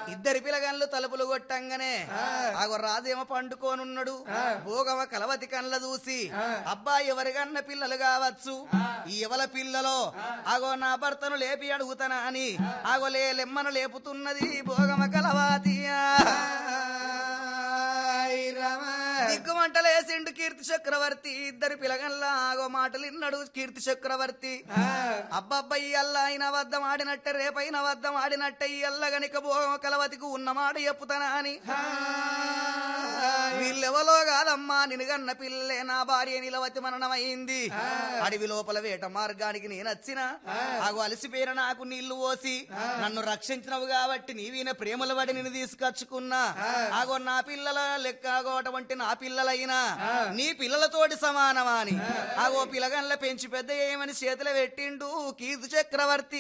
ఇద్దరి పిలగన్లు తలుపులు కొట్టంగానే ఆగో రాజేమో పండుకోనున్నాడు భోగమ కలవతి కళ్ళ చూసి అబ్బా ఎవరికన్న పిల్లలు కావచ్చు ఈ ఎవల పిల్లలో ఆగో నా భర్తను లేపి అడుగుతానా అని ఆగో లే లెమ్మను లేపుతున్నది భోగమ కలవాతియా దిగ్గుమంటలేసిండు కీర్తి చక్రవర్తి ఇద్దరు పిలగల్లా ఆగో మాటలు ఇన్నాడు కీర్తి చక్రవర్తి అబ్బబ్బయ్యి అల్ల ఆయన వద్దం ఆడినట్టే రేపైన వద్దం ఆడినట్టే ఈ అల్ల గనిక భోగమ కలవతికి ఉన్న మాట చెప్పుతానా అని వీళ్ళెవలో కాదమ్మా నినగన్న పిల్లలే నా భార్య నిలవతి మరణమైంది అడవి లోపల వేట మార్గానికి నేను వచ్చిన ఆగు అలసిపోయిన నాకు నీళ్లు పోసి నన్ను రక్షించినవు కాబట్టి నీవీన ప్రేమల పడి నిన్ను తీసుకొచ్చుకున్నా ఆగో నా పిల్లల లెక్క ఆగో అటువంటి నా పిల్లలైనా నీ పిల్లలతోటి సమానమా అని ఆగో పిల్లగన్ల పెంచి పెద్ద ఏమని చేతులు పెట్టిండు కీర్తి చక్రవర్తి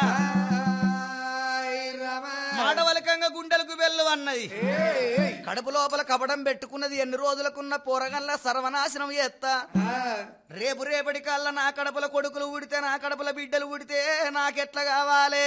మాటవలకంగా గుండెలకు వెళ్ళు అన్నది కడుపు లోపల కపడం పెట్టుకున్నది ఎన్ని రోజులకున్న పోరగల్లా సర్వనాశనం చేస్తా రేపు రేపటి కల్లా నా కడపల కొడుకులు ఊడితే నా కడపల బిడ్డలు ఊడితే నాకెట్లా కావాలి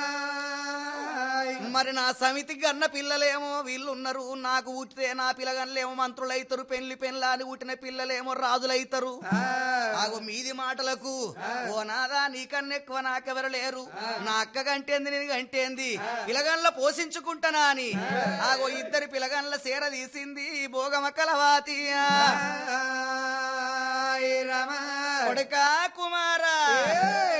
మరి నా సమితికి అన్న పిల్లలేమో వీళ్ళు ఉన్నారు నాకు ఊటితే నా పిల్లగన్లేమో మంత్రులైతారు పెళ్లి పెళ్ళాని ఊటిన పిల్లలేమో రాజులైతారు ఆగో మీది మాటలకు ఓ నాదా నీకన్నా ఎక్కువ నాకెవరు లేరు నా అక్క గంటేంది నేను గంటేంది పిలగన్ల పోషించుకుంటానా అని ఆగో ఇద్దరి పిలగన్ల సేర తీసింది భోగమ కలవాతి కొడుకా కుమారా